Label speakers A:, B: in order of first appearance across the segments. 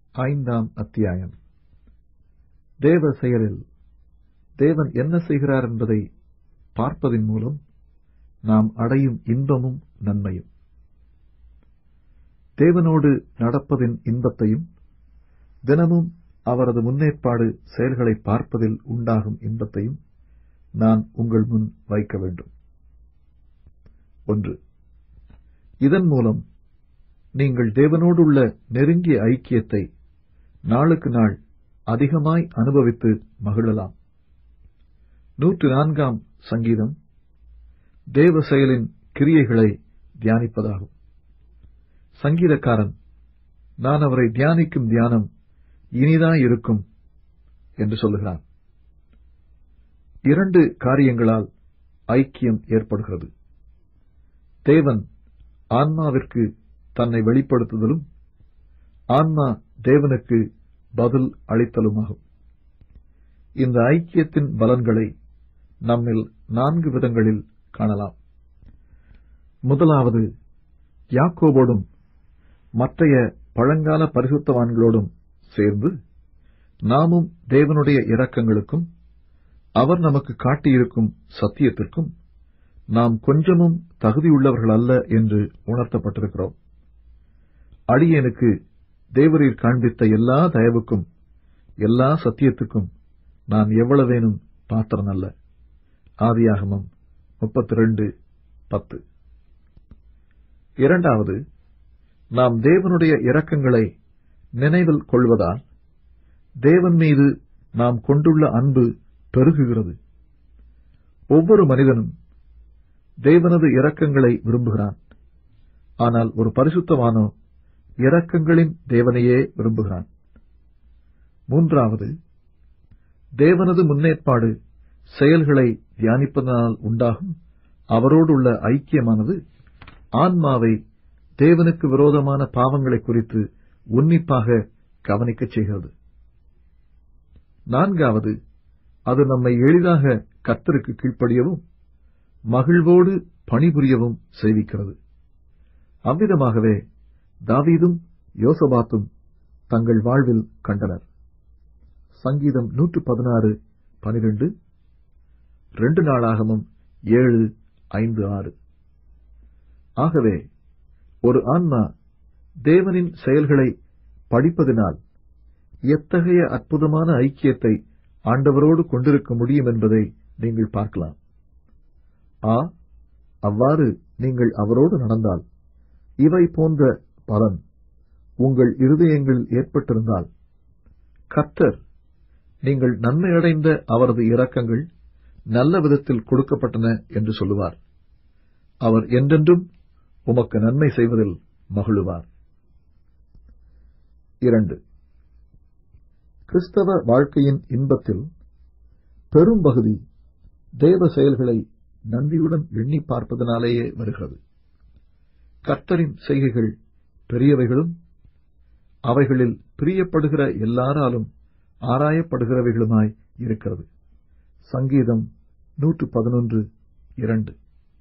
A: ஐந்தாம் அத்தியாயம் தேவ செயலில் தேவன் என்ன செய்கிறார் என்பதை பார்ப்பதின் மூலம் நாம் அடையும் இன்பமும் நன்மையும் தேவனோடு நடப்பதின் இன்பத்தையும் தினமும் அவரது முன்னேற்பாடு செயல்களை பார்ப்பதில் உண்டாகும் இன்பத்தையும் நான் உங்கள் முன் வைக்க வேண்டும் ஒன்று இதன் மூலம் நீங்கள் தேவனோடுள்ள நெருங்கிய ஐக்கியத்தை நாளுக்கு நாள் அதிகமாய் அனுபவித்து மகிழலாம் நூற்று நான்காம் சங்கீதம் தேவ செயலின் கிரியைகளை தியானிப்பதாகும் சங்கீதக்காரன் நான் அவரை தியானிக்கும் தியானம் இனிதாயிருக்கும் என்று சொல்லுகிறான் இரண்டு காரியங்களால் ஐக்கியம் ஏற்படுகிறது தேவன் ஆன்மாவிற்கு தன்னை வெளிப்படுத்துதலும் ஆன்மா தேவனுக்கு பதில் அளித்தலுமாகும் இந்த ஐக்கியத்தின் பலன்களை நம்மில் நான்கு விதங்களில் காணலாம் முதலாவது யாக்கோபோடும் மற்றைய பழங்கால பரிசுத்தவான்களோடும் சேர்ந்து நாமும் தேவனுடைய இரக்கங்களுக்கும் அவர் நமக்கு காட்டியிருக்கும் சத்தியத்திற்கும் நாம் கொஞ்சமும் தகுதியுள்ளவர்கள் அல்ல என்று உணர்த்தப்பட்டிருக்கிறோம் அடியேனுக்கு தேவரீர் காண்பித்த எல்லா தயவுக்கும் எல்லா சத்தியத்துக்கும் நான் எவ்வளவேனும் பாத்திரன் அல்ல ஆதியாகமம் முப்பத்தி ரெண்டு பத்து இரண்டாவது நாம் தேவனுடைய இரக்கங்களை நினைவில் கொள்வதால் தேவன் மீது நாம் கொண்டுள்ள அன்பு பெருகுகிறது ஒவ்வொரு மனிதனும் தேவனது இரக்கங்களை விரும்புகிறான் ஆனால் ஒரு பரிசுத்தவானோ இரக்கங்களின் தேவனையே விரும்புகிறான் மூன்றாவது தேவனது முன்னேற்பாடு செயல்களை தியானிப்பதனால் உண்டாகும் அவரோடுள்ள ஐக்கியமானது ஆன்மாவை தேவனுக்கு விரோதமான பாவங்களை குறித்து உன்னிப்பாக கவனிக்கச் செய்கிறது நான்காவது அது நம்மை எளிதாக கத்தருக்கு கீழ்ப்படியவும் மகிழ்வோடு பணிபுரியவும் செய்விக்கிறது அவ்விதமாகவே தாவீதும் யோசபாத்தும் தங்கள் வாழ்வில் கண்டனர் சங்கீதம் நூற்று பதினாறு பனிரெண்டு ரெண்டு நாளாகமும் ஏழு ஐந்து ஆறு ஆகவே ஒரு ஆன்மா தேவனின் செயல்களை படிப்பதினால் எத்தகைய அற்புதமான ஐக்கியத்தை ஆண்டவரோடு கொண்டிருக்க முடியும் என்பதை நீங்கள் பார்க்கலாம் ஆ அவ்வாறு நீங்கள் அவரோடு நடந்தால் இவை போன்ற பலன் உங்கள் இருதயங்கள் ஏற்பட்டிருந்தால் கர்த்தர் நீங்கள் நன்மையடைந்த அவரது இரக்கங்கள் நல்ல விதத்தில் கொடுக்கப்பட்டன என்று சொல்லுவார் அவர் என்றென்றும் உமக்கு நன்மை செய்வதில் மகிழுவார் இரண்டு கிறிஸ்தவ வாழ்க்கையின் இன்பத்தில் பெரும்பகுதி தேவ செயல்களை நன்றியுடன் எண்ணி பார்ப்பதனாலேயே வருகிறது கர்த்தரின் செய்கைகள் பெரியவைகளும் அவைகளில் பிரியப்படுகிற எல்லாராலும் ஆராயப்படுகிறவைகளுமாய் இருக்கிறது சங்கீதம் நூற்று பதினொன்று இரண்டு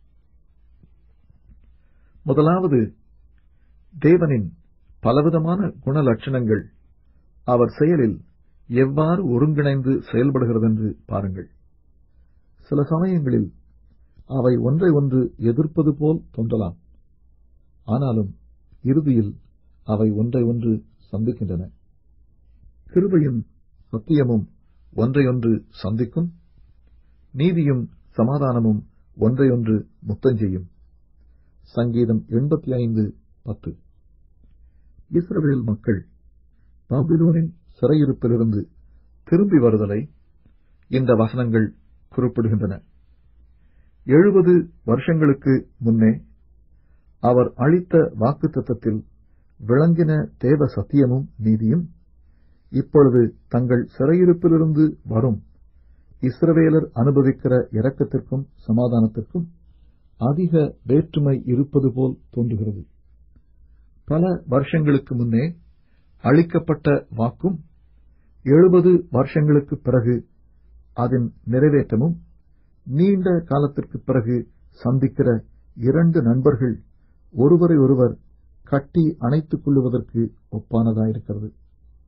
A: முதலாவது தேவனின் பலவிதமான குணலட்சணங்கள் அவர் செயலில் எவ்வாறு ஒருங்கிணைந்து செயல்படுகிறதென்று பாருங்கள் சில சமயங்களில் அவை ஒன்றை ஒன்று எதிர்ப்பது போல் தோன்றலாம் ஆனாலும் இறுதியில் அவை ஒன்றை ஒன்று சந்திக்கின்றன கிருபையும் சத்தியமும் ஒன்றையொன்று சந்திக்கும் நீதியும் சமாதானமும் ஒன்றையொன்று முத்தஞ்செய்யும் சங்கீதம் எண்பத்தி ஐந்து பத்து இஸ்ரவேல் மக்கள் பாபிலோனின் சிறையிருப்பிலிருந்து திரும்பி வருதலை இந்த வசனங்கள் குறிப்பிடுகின்றன எழுபது வருஷங்களுக்கு முன்னே அவர் அளித்த வாக்குத்தத்தத்தில் விளங்கின தேவ சத்தியமும் நீதியும் இப்பொழுது தங்கள் சிறையிருப்பிலிருந்து வரும் இஸ்ரவேலர் அனுபவிக்கிற இரக்கத்திற்கும் சமாதானத்திற்கும் அதிக வேற்றுமை இருப்பது போல் தோன்றுகிறது பல வருஷங்களுக்கு முன்னே அளிக்கப்பட்ட வாக்கும் எழுபது வருஷங்களுக்கு பிறகு அதன் நிறைவேற்றமும் நீண்ட காலத்திற்கு பிறகு சந்திக்கிற இரண்டு நண்பர்கள் ஒருவரை ஒருவர் கட்டி அணைத்துக் கொள்ளுவதற்கு ஒப்பானதாயிருக்கிறது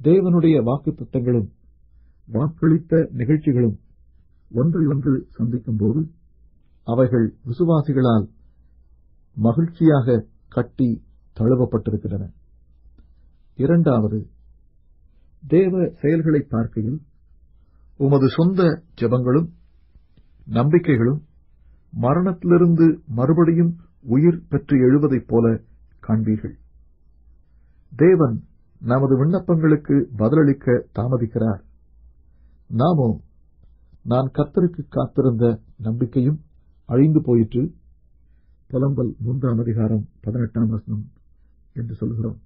A: தேவனுடைய வாக்குத்தத்தங்களும் வாக்களித்த நிகழ்ச்சிகளும் ஒன்றை ஒன்று சந்திக்கும் போது அவைகள் விசுவாசிகளால் மகிழ்ச்சியாக கட்டி தழுவப்பட்டிருக்கின்றன இரண்டாவது தேவ செயல்களை பார்க்கையில் உமது சொந்த ஜெபங்களும் நம்பிக்கைகளும் மரணத்திலிருந்து மறுபடியும் உயிர் பெற்று எழுவதைப் போல காண்பீர்கள் தேவன் நமது விண்ணப்பங்களுக்கு பதிலளிக்க தாமதிக்கிறார் நாமோ நான் கர்த்தருக்கு காத்திருந்த நம்பிக்கையும் அழிந்து போயிற்று புலம்பல் மூன்றாம் அதிகாரம் பதினெட்டாம் வசனம் என்று சொல்கிறோம்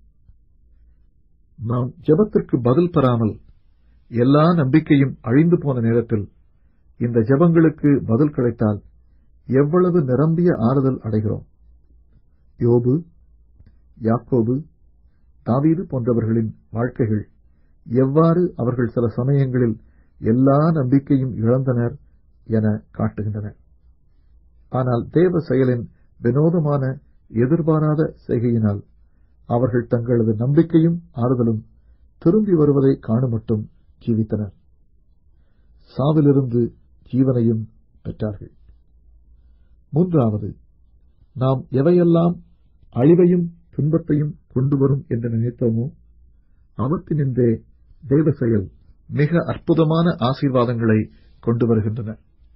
A: நாம் ஜெபத்திற்கு பதில் பெறாமல் எல்லா நம்பிக்கையும் அழிந்து போன நேரத்தில் இந்த ஜெபங்களுக்கு பதில் கிடைத்தால் எவ்வளவு நிரம்பிய ஆறுதல் அடைகிறோம் யோபு யாக்கோபு தாவீது போன்றவர்களின் வாழ்க்கைகள் எவ்வாறு அவர்கள் சில சமயங்களில் எல்லா நம்பிக்கையும் இழந்தனர் என காட்டுகின்றன ஆனால் தேவ செயலின் வினோதமான எதிர்பாராத செய்கையினால் அவர்கள் தங்களது நம்பிக்கையும் ஆறுதலும் திரும்பி வருவதை காணுமட்டும் ஜீவித்தனர் சாவிலிருந்து ஜீவனையும் பெற்றார்கள் மூன்றாவது நாம் எவையெல்லாம் அழிவையும் துன்பத்தையும் கொண்டு வரும் என்று நினைத்தோமோ அவற்றினின்றே தேவ செயல் மிக அற்புதமான ஆசீர்வாதங்களை கொண்டு வருகின்றன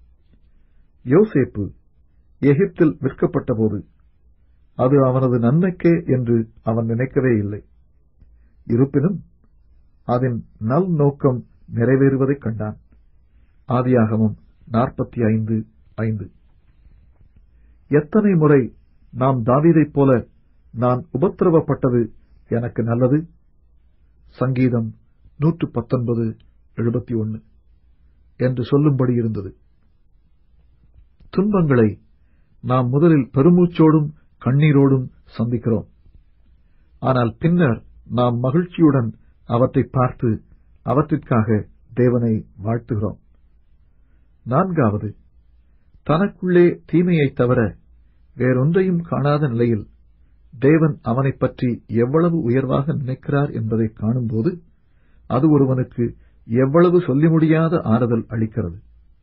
A: யோசேப்பு எகிப்தில் விற்கப்பட்டபோது அது அவனது நன்மைக்கே என்று அவன் நினைக்கவே இல்லை இருப்பினும் அதன் நல் நோக்கம் நிறைவேறுவதைக் கண்டான் ஆதியாகமம் நாற்பத்தி ஐந்து ஐந்து எத்தனை முறை நாம் தாவீதைப் போல நான் உபத்திரவப்பட்டது எனக்கு நல்லது சங்கீதம் நூற்று பத்தொன்பது எழுபத்தி ஒன்று என்று சொல்லும்படி இருந்தது துன்பங்களை நாம் முதலில் பெருமூச்சோடும் கண்ணீரோடும் சந்திக்கிறோம் ஆனால் பின்னர் நாம் மகிழ்ச்சியுடன் அவற்றை பார்த்து அவற்றிற்காக தேவனை வாழ்த்துகிறோம் நான்காவது தனக்குள்ளே தீமையைத் தவிர வேறொன்றையும் காணாத நிலையில் தேவன் அவனைப் பற்றி எவ்வளவு உயர்வாக நினைக்கிறார் என்பதை காணும்போது அது ஒருவனுக்கு எவ்வளவு சொல்லி முடியாத ஆறுதல் அளிக்கிறது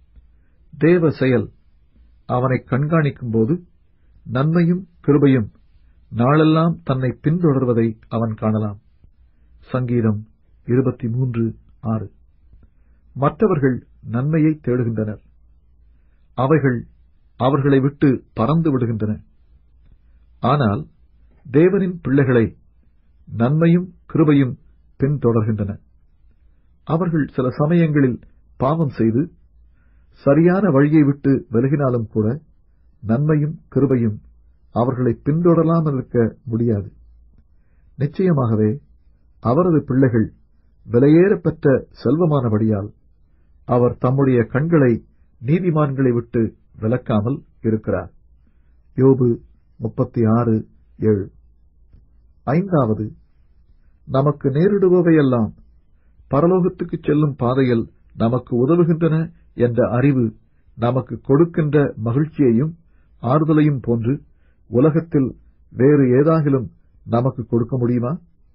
A: தேவ செயல் அவனை கண்காணிக்கும் போது நன்மையும் கிருபையும் நாளெல்லாம் தன்னை பின்தொடர்வதை அவன் காணலாம் சங்கீதம் இருபத்தி மூன்று ஆறு மற்றவர்கள் நன்மையை தேடுகின்றனர் அவைகள் அவர்களை விட்டு பறந்து விடுகின்றன ஆனால் தேவனின் பிள்ளைகளை நன்மையும் கிருபையும் பின்தொடர்கின்றன அவர்கள் சில சமயங்களில் பாவம் செய்து சரியான வழியை விட்டு விலகினாலும் கூட நன்மையும் கிருபையும் அவர்களை பின்தொடராமல் இருக்க முடியாது நிச்சயமாகவே அவரது பிள்ளைகள் விலையேற பெற்ற செல்வமானபடியால் அவர் தம்முடைய கண்களை நீதிமான்களை விட்டு விலக்காமல் இருக்கிறார் யோபு முப்பத்தி ஆறு ஏழு ஐந்தாவது நமக்கு நேரிடுபவையெல்லாம் பரலோகத்துக்கு செல்லும் பாதையில் நமக்கு உதவுகின்றன என்ற அறிவு நமக்கு கொடுக்கின்ற மகிழ்ச்சியையும் ஆறுதலையும் போன்று உலகத்தில் வேறு ஏதாகிலும் நமக்கு கொடுக்க முடியுமா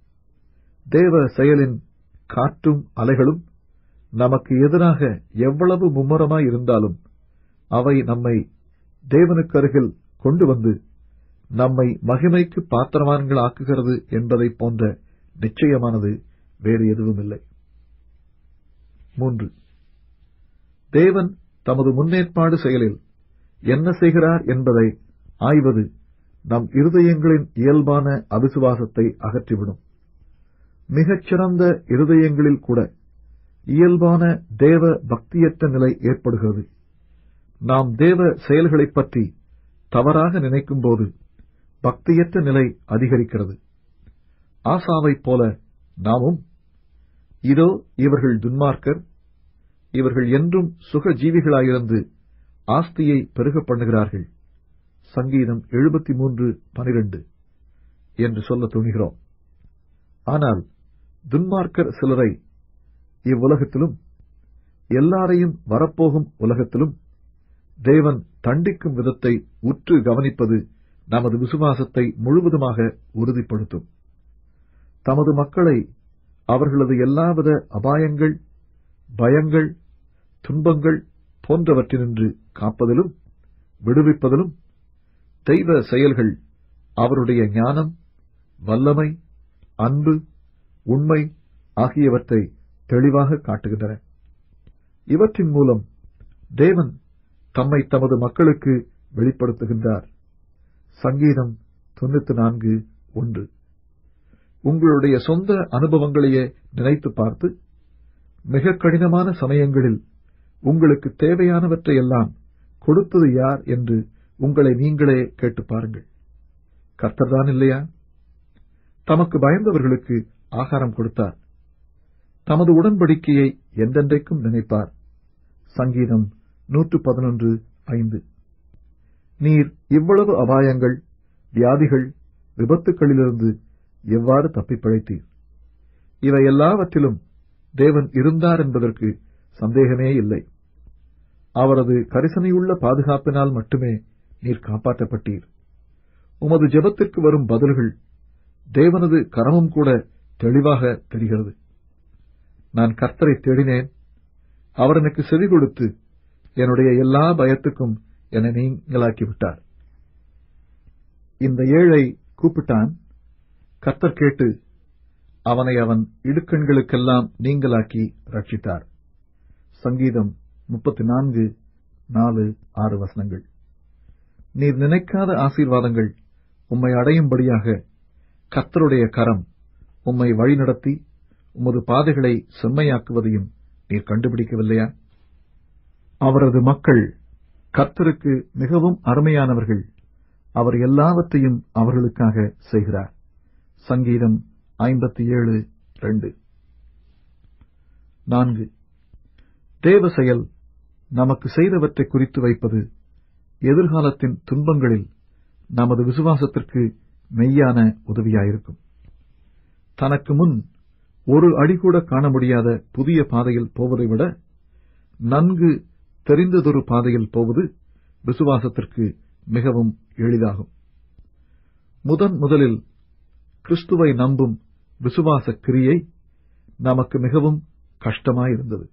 A: தேவ செயலின் காற்றும் அலைகளும் நமக்கு எதிராக எவ்வளவு மும்முரமாய் இருந்தாலும் அவை நம்மை தேவனுக்கு அருகில் கொண்டு வந்து நம்மை மகிமைக்கு பாத்திரவான்கள் ஆக்குகிறது என்பதைப் போன்ற நிச்சயமானது வேறு எதுவும் இல்லை மூன்று தேவன் தமது முன்னேற்பாடு செயலில் என்ன செய்கிறார் என்பதை ஆய்வது நம் இருதயங்களின் இயல்பான அவிசுவாசத்தை அகற்றிவிடும் மிகச்சிறந்த இருதயங்களில் கூட இயல்பான தேவ பக்தியற்ற நிலை ஏற்படுகிறது நாம் தேவ செயல்களைப் பற்றி தவறாக நினைக்கும்போது பக்தியற்ற நிலை அதிகரிக்கிறது ஆசாவைப் போல நாமும் இதோ இவர்கள் துன்மார்க்கர் இவர்கள் என்றும் சுக ஜீவிகளாயிருந்து ஆஸ்தியை பெருக பண்ணுகிறார்கள் சங்கீதம் எழுபத்தி மூன்று பனிரெண்டு என்று சொல்ல துணிகிறோம் ஆனால் துன்மார்க்கர் சிலரை இவ்வுலகத்திலும் எல்லாரையும் வரப்போகும் உலகத்திலும் தேவன் தண்டிக்கும் விதத்தை உற்று கவனிப்பது நமது விசுவாசத்தை முழுவதுமாக உறுதிப்படுத்தும் தமது மக்களை அவர்களது எல்லாவித அபாயங்கள் பயங்கள் துன்பங்கள் போன்றவற்றினின்று காப்பதிலும் விடுவிப்பதிலும் தெய்வ செயல்கள் அவருடைய ஞானம் வல்லமை அன்பு உண்மை ஆகியவற்றை தெளிவாக காட்டுகின்றன இவற்றின் மூலம் தேவன் தம்மை தமது மக்களுக்கு வெளிப்படுத்துகின்றார் சங்கீதம் தொண்ணூத்தி நான்கு ஒன்று உங்களுடைய சொந்த அனுபவங்களையே நினைத்து பார்த்து மிக கடினமான சமயங்களில் உங்களுக்கு தேவையானவற்றையெல்லாம் கொடுத்தது யார் என்று உங்களை நீங்களே கேட்டு பாருங்கள் கர்த்தர்தான் இல்லையா தமக்கு பயந்தவர்களுக்கு ஆகாரம் கொடுத்தார் தமது உடன்படிக்கையை எந்தெந்தைக்கும் நினைப்பார் சங்கீதம் நூற்று பதினொன்று ஐந்து நீர் இவ்வளவு அபாயங்கள் வியாதிகள் விபத்துக்களிலிருந்து எவ்வாறு தப்பிப் பிழைத்தீர் இவை எல்லாவற்றிலும் தேவன் இருந்தார் என்பதற்கு சந்தேகமே இல்லை அவரது கரிசனையுள்ள பாதுகாப்பினால் மட்டுமே நீர் காப்பாற்றப்பட்டீர் உமது ஜெபத்திற்கு வரும் பதில்கள் தேவனது கரமும் கூட தெளிவாக தெரிகிறது நான் கர்த்தரை தேடினேன் அவர் எனக்கு செவி கொடுத்து என்னுடைய எல்லா பயத்துக்கும் என்னை நீங்களாக்கி விட்டார் இந்த ஏழை கூப்பிட்டான் கர்த்தர் கேட்டு அவனை அவன் இடுக்கண்களுக்கெல்லாம் நீங்களாக்கி ரட்சித்தார் சங்கீதம் முப்பத்தி நான்கு நாலு ஆறு வசனங்கள் நீர் நினைக்காத ஆசீர்வாதங்கள் உம்மை அடையும்படியாக கர்த்தருடைய கரம் உம்மை வழிநடத்தி உமது பாதைகளை செம்மையாக்குவதையும் நீர் கண்டுபிடிக்கவில்லையா அவரது மக்கள் கர்த்தருக்கு மிகவும் அருமையானவர்கள் அவர் எல்லாவற்றையும் அவர்களுக்காக செய்கிறார் சங்கீதம் ஐம்பத்தி ஏழு ரெண்டு நான்கு தேவ செயல் நமக்கு செய்தவற்றை குறித்து வைப்பது எதிர்காலத்தின் துன்பங்களில் நமது விசுவாசத்திற்கு மெய்யான உதவியாயிருக்கும் தனக்கு முன் ஒரு அடி கூட காண முடியாத புதிய பாதையில் போவதை விட நன்கு தெரிந்ததொரு பாதையில் போவது விசுவாசத்திற்கு மிகவும் எளிதாகும் முதன் முதலில் கிறிஸ்துவை நம்பும் விசுவாச கிரியை நமக்கு மிகவும் கஷ்டமாயிருந்தது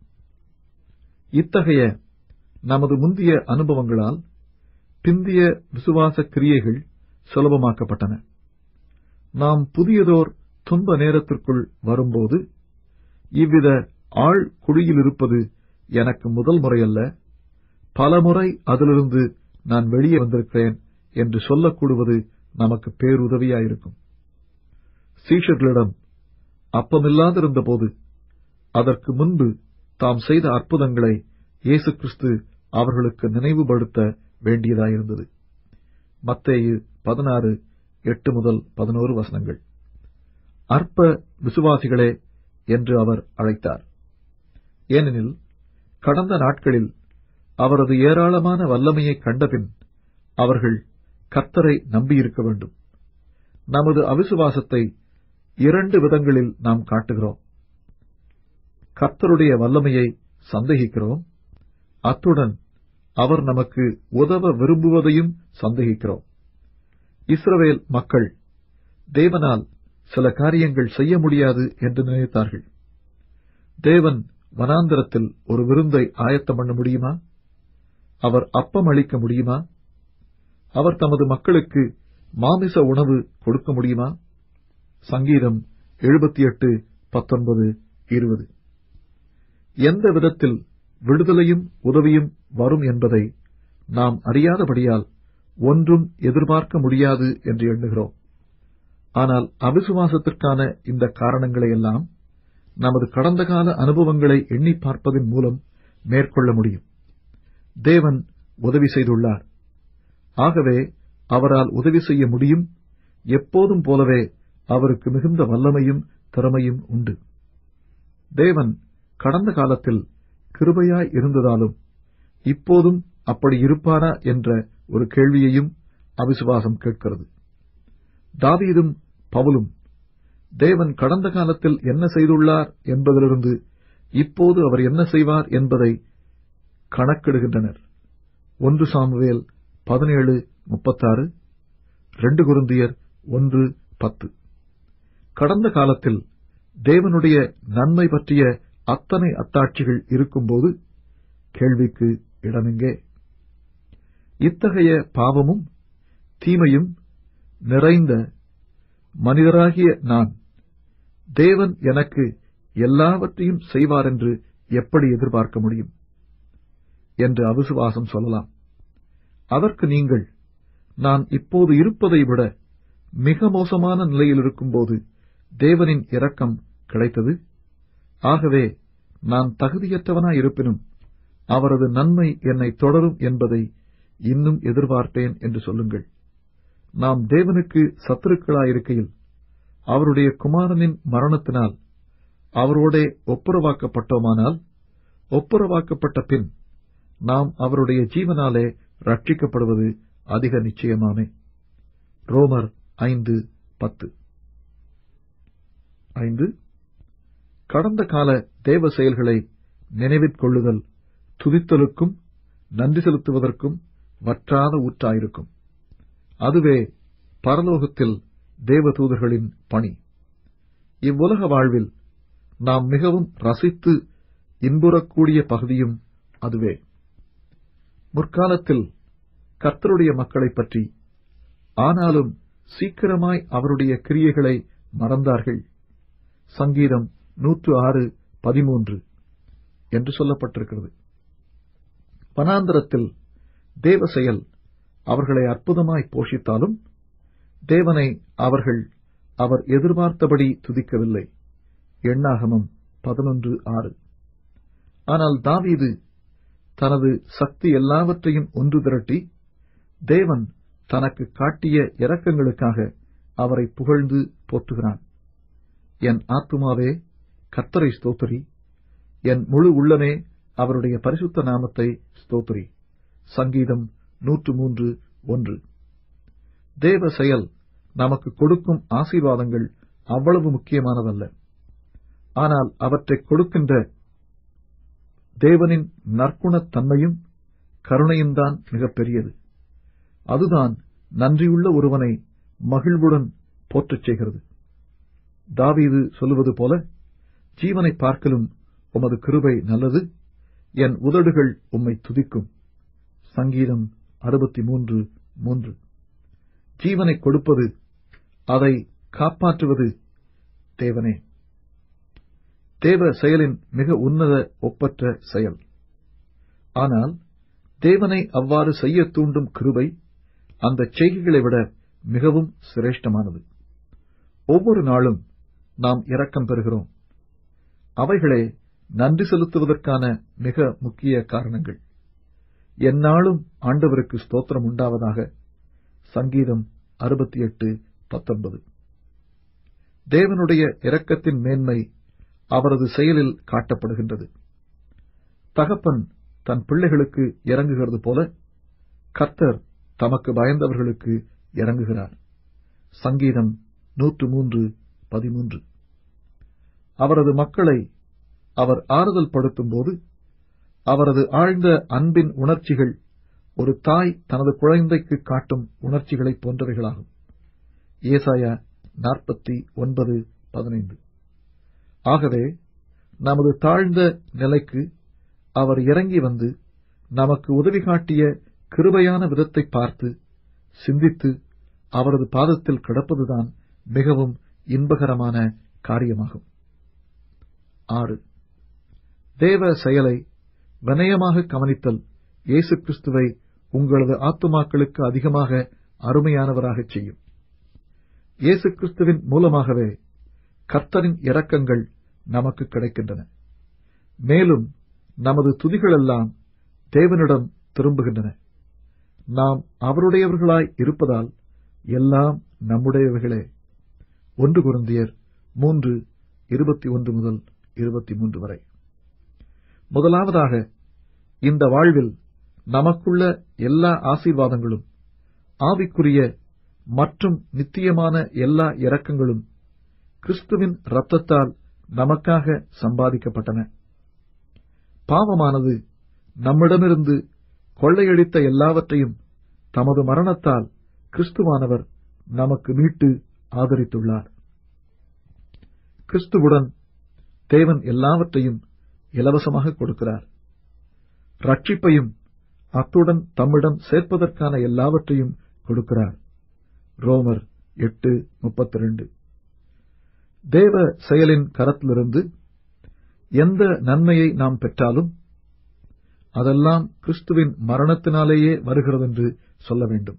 A: இத்தகைய நமது முந்திய அனுபவங்களால் பிந்திய விசுவாச கிரியைகள் சுலபமாக்கப்பட்டன நாம் புதியதோர் துன்ப நேரத்திற்குள் வரும்போது இவ்வித ஆழ் குழியில் இருப்பது எனக்கு முதல் முறையல்ல பலமுறை அதிலிருந்து நான் வெளியே வந்திருக்கிறேன் என்று சொல்லக்கூடுவது நமக்கு பேருதவியாயிருக்கும் சீஷர்களிடம் அப்பமில்லாதிருந்தபோது அதற்கு முன்பு தாம் செய்த அற்புதங்களை இயேசு கிறிஸ்து அவர்களுக்கு நினைவுபடுத்த வேண்டியதாயிருந்தது மத்தேயு பதினாறு எட்டு முதல் பதினோரு வசனங்கள் அற்ப விசுவாசிகளே என்று அவர் அழைத்தார் ஏனெனில் கடந்த நாட்களில் அவரது ஏராளமான வல்லமையை கண்டபின் அவர்கள் கர்த்தரை நம்பியிருக்க வேண்டும் நமது அவிசுவாசத்தை இரண்டு விதங்களில் நாம் காட்டுகிறோம் கர்த்தருடைய வல்லமையை சந்தேகிக்கிறோம் அத்துடன் அவர் நமக்கு உதவ விரும்புவதையும் சந்தேகிக்கிறோம் இஸ்ரவேல் மக்கள் தேவனால் சில காரியங்கள் செய்ய முடியாது என்று நினைத்தார்கள் தேவன் வனாந்தரத்தில் ஒரு விருந்தை ஆயத்தம் பண்ண முடியுமா அவர் அப்பம் அளிக்க முடியுமா அவர் தமது மக்களுக்கு மாமிச உணவு கொடுக்க முடியுமா சங்கீதம் எழுபத்தி எட்டு பத்தொன்பது இருபது எந்த விதத்தில் விடுதலையும் உதவியும் வரும் என்பதை நாம் அறியாதபடியால் ஒன்றும் எதிர்பார்க்க முடியாது என்று எண்ணுகிறோம் ஆனால் அவிசுவாசத்திற்கான இந்த காரணங்களையெல்லாம் நமது கடந்த கால அனுபவங்களை எண்ணி பார்ப்பதன் மூலம் மேற்கொள்ள முடியும் தேவன் உதவி செய்துள்ளார் ஆகவே அவரால் உதவி செய்ய முடியும் எப்போதும் போலவே அவருக்கு மிகுந்த வல்லமையும் திறமையும் உண்டு தேவன் கடந்த காலத்தில் கிருபையாய் இருந்ததாலும் இப்போதும் அப்படி இருப்பாரா என்ற ஒரு கேள்வியையும் அவிசுவாசம் கேட்கிறது தாவீதும் பவுலும் தேவன் கடந்த காலத்தில் என்ன செய்துள்ளார் என்பதிலிருந்து இப்போது அவர் என்ன செய்வார் என்பதை கணக்கிடுகின்றனர் ஒன்று சாமுவேல் பதினேழு முப்பத்தாறு ரெண்டு குருந்தியர் ஒன்று பத்து கடந்த காலத்தில் தேவனுடைய நன்மை பற்றிய அத்தனை அத்தாட்சிகள் இருக்கும்போது கேள்விக்கு இடமெங்கே இத்தகைய பாவமும் தீமையும் நிறைந்த மனிதராகிய நான் தேவன் எனக்கு எல்லாவற்றையும் செய்வார் என்று எப்படி எதிர்பார்க்க முடியும் என்று அவிசுவாசம் சொல்லலாம் அதற்கு நீங்கள் நான் இப்போது இருப்பதை விட மிக மோசமான நிலையில் இருக்கும்போது தேவனின் இரக்கம் கிடைத்தது ஆகவே நான் தகுதியற்றவனாய் இருப்பினும் அவரது நன்மை என்னை தொடரும் என்பதை இன்னும் எதிர்பார்ப்பேன் என்று சொல்லுங்கள் நாம் தேவனுக்கு சத்துருக்களாயிருக்கையில் அவருடைய குமாரனின் மரணத்தினால் அவரோடே ஒப்புரவாக்கப்பட்டோமானால் ஒப்புரவாக்கப்பட்ட பின் நாம் அவருடைய ஜீவனாலே ரட்சிக்கப்படுவது அதிக நிச்சயமாமே ரோமர் ஐந்து பத்து ஐந்து கடந்த கால தேவ செயல்களை நினைவிற்கொள்ளுதல் துதித்தலுக்கும் நன்றி செலுத்துவதற்கும் வற்றாத ஊற்றாயிருக்கும் அதுவே பரலோகத்தில் தேவதூதர்களின் பணி இவ்வுலக வாழ்வில் நாம் மிகவும் ரசித்து இன்புறக்கூடிய பகுதியும் அதுவே முற்காலத்தில் கர்த்தருடைய மக்களைப் பற்றி ஆனாலும் சீக்கிரமாய் அவருடைய கிரியைகளை மறந்தார்கள் சங்கீதம் நூற்று ஆறு பதிமூன்று என்று சொல்லப்பட்டிருக்கிறது வனாந்தரத்தில் தேவ செயல் அவர்களை அற்புதமாய் போஷித்தாலும் தேவனை அவர்கள் அவர் எதிர்பார்த்தபடி துதிக்கவில்லை எண்ணாகமம் பதினொன்று ஆறு ஆனால் தாவீது தனது சக்தி எல்லாவற்றையும் ஒன்று திரட்டி தேவன் தனக்கு காட்டிய இரக்கங்களுக்காக அவரை புகழ்ந்து போற்றுகிறான் என் ஆத்துமாவே கர்த்தரை ஸ்தோத்திரி என் முழு உள்ளமே அவருடைய பரிசுத்த நாமத்தை ஸ்தோத்திரி சங்கீதம் நூற்று மூன்று ஒன்று தேவ செயல் நமக்கு கொடுக்கும் ஆசீர்வாதங்கள் அவ்வளவு முக்கியமானதல்ல ஆனால் அவற்றை கொடுக்கின்ற தேவனின் நற்குணத் தன்மையும் கருணையும் தான் மிகப்பெரியது அதுதான் நன்றியுள்ள ஒருவனை மகிழ்வுடன் போற்றச் செய்கிறது தாவீது சொல்லுவது போல ஜீவனை பார்க்கலும் உமது கிருபை நல்லது என் உதடுகள் உம்மை துதிக்கும் சங்கீதம் அறுபத்தி மூன்று மூன்று ஜீவனை கொடுப்பது அதை காப்பாற்றுவது தேவனே தேவ செயலின் மிக உன்னத ஒப்பற்ற செயல் ஆனால் தேவனை அவ்வாறு செய்ய தூண்டும் கிருபை அந்த செய்கைகளை விட மிகவும் சிரேஷ்டமானது ஒவ்வொரு நாளும் நாம் இரக்கம் பெறுகிறோம் அவைகளே நன்றி செலுத்துவதற்கான மிக முக்கிய காரணங்கள் எந்நாளும் ஆண்டவருக்கு ஸ்தோத்திரம் உண்டாவதாக சங்கீதம் அறுபத்தி எட்டு பத்தொன்பது தேவனுடைய இரக்கத்தின் மேன்மை அவரது செயலில் காட்டப்படுகின்றது தகப்பன் தன் பிள்ளைகளுக்கு இறங்குகிறது போல கர்த்தர் தமக்கு பயந்தவர்களுக்கு இறங்குகிறார் சங்கீதம் நூற்று மூன்று பதிமூன்று அவரது மக்களை அவர் ஆறுதல் படுத்தும்போது அவரது ஆழ்ந்த அன்பின் உணர்ச்சிகள் ஒரு தாய் தனது குழந்தைக்கு காட்டும் உணர்ச்சிகளைப் போன்றவைகளாகும் ஏசாயா நாற்பத்தி ஒன்பது பதினைந்து ஆகவே நமது தாழ்ந்த நிலைக்கு அவர் இறங்கி வந்து நமக்கு உதவி காட்டிய கிருபையான விதத்தை பார்த்து சிந்தித்து அவரது பாதத்தில் கிடப்பதுதான் மிகவும் இன்பகரமான காரியமாகும் ஆறு தேவ செயலை வினயமாக கவனித்தல் இயேசு கிறிஸ்துவை உங்களது ஆத்துமாக்களுக்கு அதிகமாக அருமையானவராகச் செய்யும் இயேசு கிறிஸ்துவின் மூலமாகவே கர்த்தரின் இரக்கங்கள் நமக்கு கிடைக்கின்றன மேலும் நமது துதிகளெல்லாம் தேவனிடம் திரும்புகின்றன நாம் அவருடையவர்களாய் இருப்பதால் எல்லாம் நம்முடையவைகளே ஒன்று குருந்தியர் மூன்று இருபத்தி ஒன்று முதல் இருபத்தி மூன்று வரை முதலாவதாக இந்த வாழ்வில் நமக்குள்ள எல்லா ஆசீர்வாதங்களும் ஆவிக்குரிய மற்றும் நித்தியமான எல்லா இரக்கங்களும் கிறிஸ்துவின் இரத்தத்தால் நமக்காக சம்பாதிக்கப்பட்டன பாவமானது நம்மிடமிருந்து கொள்ளையடித்த எல்லாவற்றையும் தமது மரணத்தால் கிறிஸ்துவானவர் நமக்கு மீட்டு ஆதரித்துள்ளார் கிறிஸ்துவுடன் தேவன் எல்லாவற்றையும் இலவசமாக கொடுக்கிறார் ரட்சிப்பையும் அத்துடன் தம்மிடம் சேர்ப்பதற்கான எல்லாவற்றையும் கொடுக்கிறார் ரோமர் எட்டு முப்பத்தி ரெண்டு தேவ செயலின் கரத்திலிருந்து எந்த நன்மையை நாம் பெற்றாலும் அதெல்லாம் கிறிஸ்துவின் மரணத்தினாலேயே வருகிறதென்று சொல்ல வேண்டும்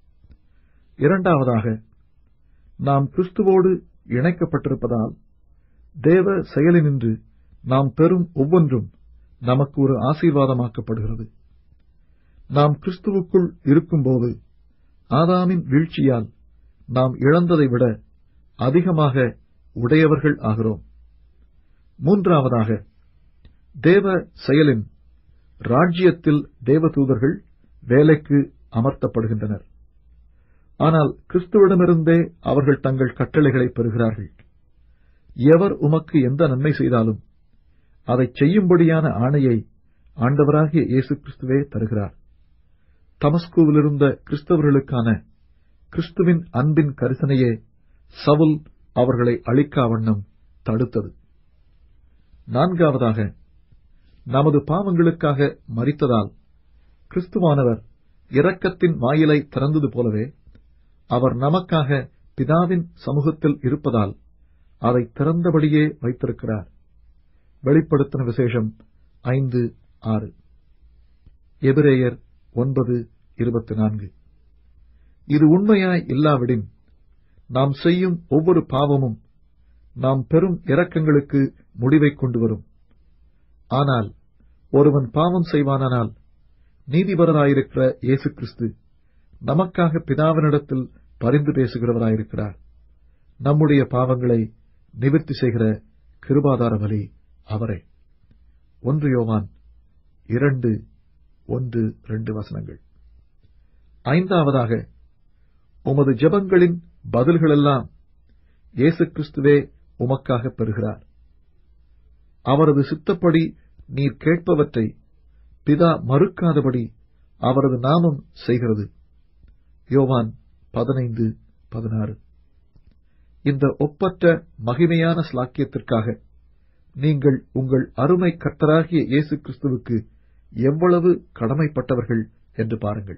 A: இரண்டாவதாக நாம் கிறிஸ்துவோடு இணைக்கப்பட்டிருப்பதால் தேவ செயலினின்று நாம் பெறும் ஒவ்வொன்றும் நமக்கு ஒரு ஆசீர்வாதமாக்கப்படுகிறது நாம் கிறிஸ்துவுக்குள் இருக்கும்போது ஆதாமின் வீழ்ச்சியால் நாம் இழந்ததை விட அதிகமாக உடையவர்கள் ஆகிறோம் மூன்றாவதாக தேவ செயலின் ராஜ்யத்தில் தேவதூதர்கள் வேலைக்கு அமர்த்தப்படுகின்றனர் ஆனால் கிறிஸ்துவிடமிருந்தே அவர்கள் தங்கள் கட்டளைகளை பெறுகிறார்கள் எவர் உமக்கு எந்த நன்மை செய்தாலும் அதை செய்யும்படியான ஆணையை ஆண்டவராகிய இயேசு கிறிஸ்துவே தருகிறார் தமஸ்குவிலிருந்த கிறிஸ்தவர்களுக்கான கிறிஸ்துவின் அன்பின் கரிசனையே சவுல் அவர்களை அழிக்காவண்ணம் தடுத்தது நான்காவதாக நமது பாவங்களுக்காக மறித்ததால் கிறிஸ்துவானவர் இரக்கத்தின் வாயிலை திறந்தது போலவே அவர் நமக்காக பிதாவின் சமூகத்தில் இருப்பதால் அதை திறந்தபடியே வைத்திருக்கிறார் வெளிப்படுத்தின விசேஷம் ஐந்து ஆறு எபிரேயர் ஒன்பது இருபத்தி நான்கு இது உண்மையாய் இல்லாவிடின் நாம் செய்யும் ஒவ்வொரு பாவமும் நாம் பெறும் இரக்கங்களுக்கு முடிவைக் கொண்டு வரும் ஆனால் ஒருவன் பாவம் செய்வானானால் நீதிபரராயிருக்கிற இயேசு கிறிஸ்து நமக்காக பிதாவினிடத்தில் பரிந்து பேசுகிறவராயிருக்கிறார் நம்முடைய பாவங்களை நிவர்த்தி செய்கிற கிருபாதார பலி அவரே ஒன்று யோவான் இரண்டு ஒன்று ரெண்டு வசனங்கள் ஐந்தாவதாக உமது ஜெபங்களின் பதில்களெல்லாம் இயேசு கிறிஸ்துவே உமக்காக பெறுகிறார் அவரது சித்தப்படி நீர் கேட்பவற்றை பிதா மறுக்காதபடி அவரது நாமம் செய்கிறது யோவான் பதினைந்து பதினாறு இந்த ஒப்பற்ற மகிமையான ஸ்லாக்கியத்திற்காக நீங்கள் உங்கள் அருமை கர்த்தராகிய இயேசு கிறிஸ்துவுக்கு எவ்வளவு கடமைப்பட்டவர்கள் என்று பாருங்கள்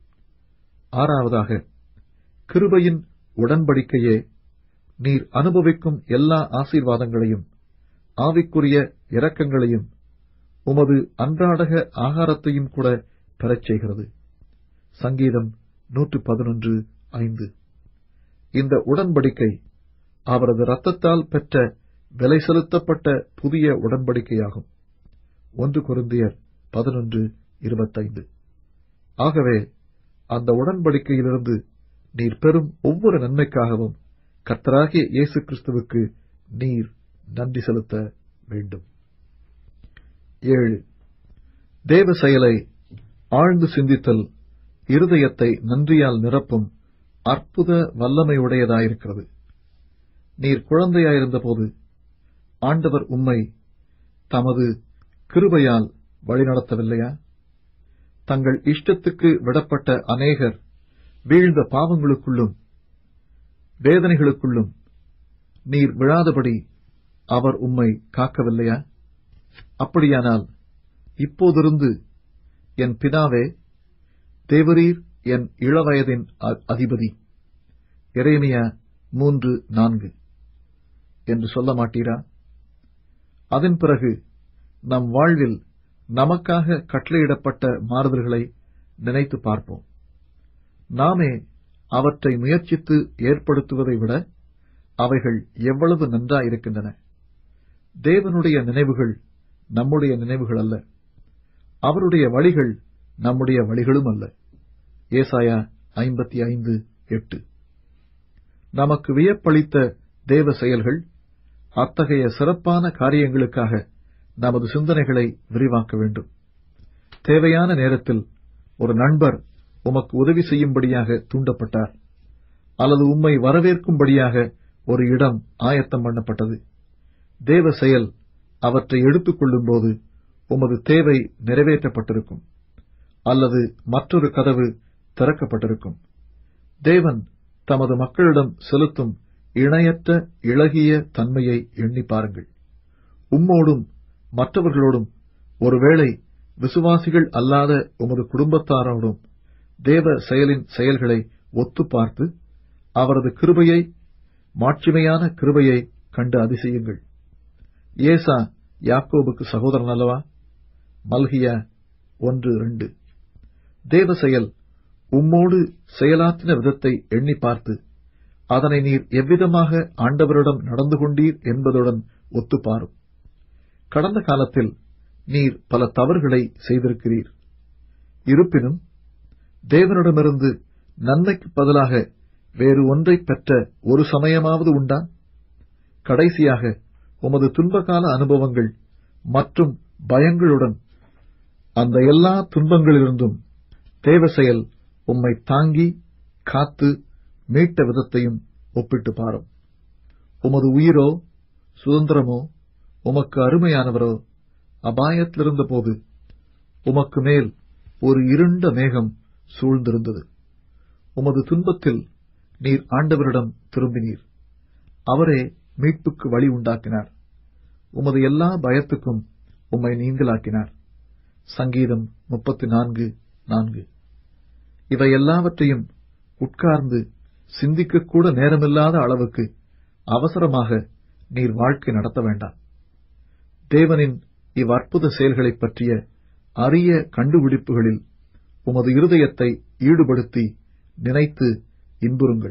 A: ஆறாவதாக கிருபையின் உடன்படிக்கையே நீர் அனுபவிக்கும் எல்லா ஆசீர்வாதங்களையும் ஆவிக்குரிய இரக்கங்களையும் உமது அன்றாடக ஆகாரத்தையும் கூட பெறச் செய்கிறது சங்கீதம் நூற்று பதினொன்று ஐந்து இந்த உடன்படிக்கை அவரது இரத்தத்தால் பெற்ற விலை செலுத்தப்பட்ட புதிய உடன்படிக்கையாகும் ஒன்று குருந்தியர் பதினொன்று இருபத்தைந்து ஆகவே அந்த உடன்படிக்கையிலிருந்து நீர் பெறும் ஒவ்வொரு நன்மைக்காகவும் கர்த்தராகிய இயேசு கிறிஸ்துவுக்கு நீர் நன்றி செலுத்த வேண்டும் ஏழு தேவ செயலை ஆழ்ந்து சிந்தித்தல் இருதயத்தை நன்றியால் நிரப்பும் அற்புத வல்லமையுடையதாயிருக்கிறது நீர் குழந்தையாயிருந்தபோது ஆண்டவர் உம்மை தமது கிருபையால் வழிநடத்தவில்லையா தங்கள் இஷ்டத்துக்கு விடப்பட்ட அநேகர் வீழ்ந்த பாவங்களுக்குள்ளும் வேதனைகளுக்குள்ளும் நீர் விழாதபடி அவர் உம்மை காக்கவில்லையா அப்படியானால் இப்போதிருந்து என் பிதாவே தேவரீர் என் இளவயதின் அ- அதிபதி எரேமியா மூன்று நான்கு என்று சொல்ல மாட்டீரா அதன் பிறகு நம் வாழ்வில் நமக்காக கட்டளையிடப்பட்ட மாறுதல்களை நினைத்து பார்ப்போம் நாமே அவற்றை முயற்சித்து ஏற்படுத்துவதை விட அவைகள் எவ்வளவு நன்றாயிருக்கின்றன தேவனுடைய நினைவுகள் நம்முடைய நினைவுகள் அல்ல அவருடைய வழிகள் நம்முடைய வழிகளும் அல்ல ஏசாயா ஐம்பத்தி ஐந்து எட்டு நமக்கு வியப்பளித்த தேவ செயல்கள் அத்தகைய சிறப்பான காரியங்களுக்காக நமது சிந்தனைகளை விரிவாக்க வேண்டும் தேவையான நேரத்தில் ஒரு நண்பர் உமக்கு உதவி செய்யும்படியாக தூண்டப்பட்டார் அல்லது உம்மை வரவேற்கும்படியாக ஒரு இடம் ஆயத்தம் பண்ணப்பட்டது தேவ செயல் அவற்றை எடுத்துக் கொள்ளும்போது உமது தேவை நிறைவேற்றப்பட்டிருக்கும் அல்லது மற்றொரு கதவு திறக்கப்பட்டிருக்கும் தேவன் தமது மக்களிடம் செலுத்தும் இணையற்ற இளகிய தன்மையை எண்ணி பாருங்கள் உம்மோடும் மற்றவர்களோடும் ஒருவேளை விசுவாசிகள் அல்லாத உமது குடும்பத்தாரோடும் தேவ செயலின் செயல்களை ஒத்துப் பார்த்து அவரது கிருபையை மாட்சிமையான கிருபையை கண்டு அதிசயுங்கள் ஏசா யாக்கோபுக்கு சகோதரன் அல்லவா மல்கியா ஒன்று இரண்டு தேவ செயல் உம்மோடு செயலாற்றின விதத்தை எண்ணி பார்த்து அதனை நீர் எவ்விதமாக ஆண்டவரிடம் நடந்து கொண்டீர் என்பதுடன் ஒத்துப்பாரும் கடந்த காலத்தில் நீர் பல தவறுகளை செய்திருக்கிறீர் இருப்பினும் தேவனிடமிருந்து நன்மைக்கு பதிலாக வேறு ஒன்றை பெற்ற ஒரு சமயமாவது உண்டா கடைசியாக உமது துன்பகால அனுபவங்கள் மற்றும் பயங்களுடன் அந்த எல்லா துன்பங்களிலிருந்தும் தேவ செயல் உம்மை தாங்கி காத்து மீட்ட விதத்தையும் ஒப்பிட்டு பாரும் உமது உயிரோ சுதந்திரமோ உமக்கு அருமையானவரோ அபாயத்திலிருந்தபோது உமக்கு மேல் ஒரு இருண்ட மேகம் சூழ்ந்திருந்தது உமது துன்பத்தில் நீர் ஆண்டவரிடம் திரும்பினீர் அவரே மீட்புக்கு வழி உண்டாக்கினார் உமது எல்லா பயத்துக்கும் உம்மை நீங்களாக்கினார் சங்கீதம் முப்பத்தி நான்கு நான்கு இவை எல்லாவற்றையும் உட்கார்ந்து சிந்திக்கக்கூட நேரமில்லாத அளவுக்கு அவசரமாக நீர் வாழ்க்கை நடத்த வேண்டாம் தேவனின் இவ்வற்புத செயல்களைப் பற்றிய அரிய கண்டுபிடிப்புகளில் உமது இருதயத்தை ஈடுபடுத்தி நினைத்து இன்புறுங்கள்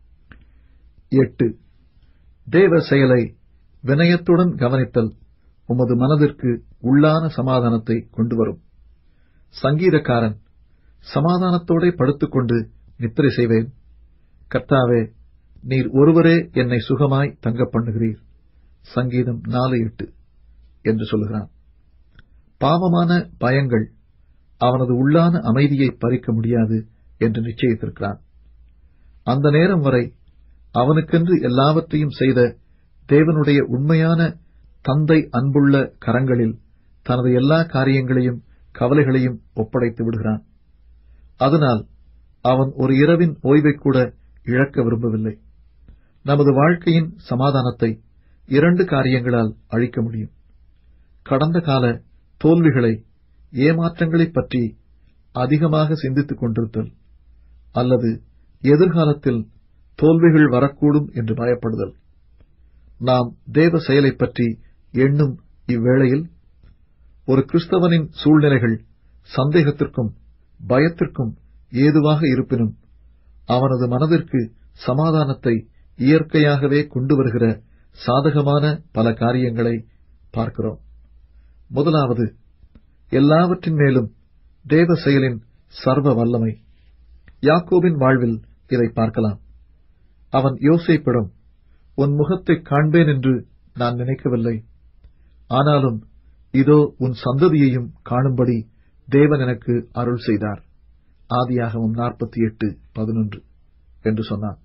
A: எட்டு தேவ செயலை வினயத்துடன் கவனித்தல் உமது மனதிற்கு உள்ளான சமாதானத்தை கொண்டு வரும் சங்கீதக்காரன் சமாதானத்தோடே படுத்துக்கொண்டு நித்திரை செய்வேன் கர்த்தாவே நீர் ஒருவரே என்னை சுகமாய் தங்க பண்ணுகிறீர் சங்கீதம் நாலு எட்டு என்று சொல்லுகிறான் பாவமான பயங்கள் அவனது உள்ளான அமைதியை பறிக்க முடியாது என்று நிச்சயித்திருக்கிறான் அந்த நேரம் வரை அவனுக்கென்று எல்லாவற்றையும் செய்த தேவனுடைய உண்மையான தந்தை அன்புள்ள கரங்களில் தனது எல்லா காரியங்களையும் கவலைகளையும் ஒப்படைத்து விடுகிறான் அதனால் அவன் ஒரு இரவின் ஓய்வை கூட இழக்க விரும்பவில்லை நமது வாழ்க்கையின் சமாதானத்தை இரண்டு காரியங்களால் அழிக்க முடியும் கடந்த கால தோல்விகளை ஏமாற்றங்களைப் பற்றி அதிகமாக சிந்தித்துக் கொண்டிருத்தல் அல்லது எதிர்காலத்தில் தோல்விகள் வரக்கூடும் என்று பயப்படுதல் நாம் தேவ செயலைப் பற்றி எண்ணும் இவ்வேளையில் ஒரு கிறிஸ்தவனின் சூழ்நிலைகள் சந்தேகத்திற்கும் பயத்திற்கும் ஏதுவாக இருப்பினும் அவனது மனதிற்கு சமாதானத்தை இயற்கையாகவே கொண்டு வருகிற சாதகமான பல காரியங்களை பார்க்கிறோம் முதலாவது எல்லாவற்றின் மேலும் தேவ செயலின் சர்வ வல்லமை யாக்கோபின் வாழ்வில் இதை பார்க்கலாம் அவன் யோசேப்பிடம் உன் முகத்தைக் காண்பேன் என்று நான் நினைக்கவில்லை ஆனாலும் இதோ உன் சந்ததியையும் காணும்படி தேவன் எனக்கு அருள் செய்தார் ஆதியாகமம் நாற்பத்தி எட்டு பதினொன்று என்று சொன்னான்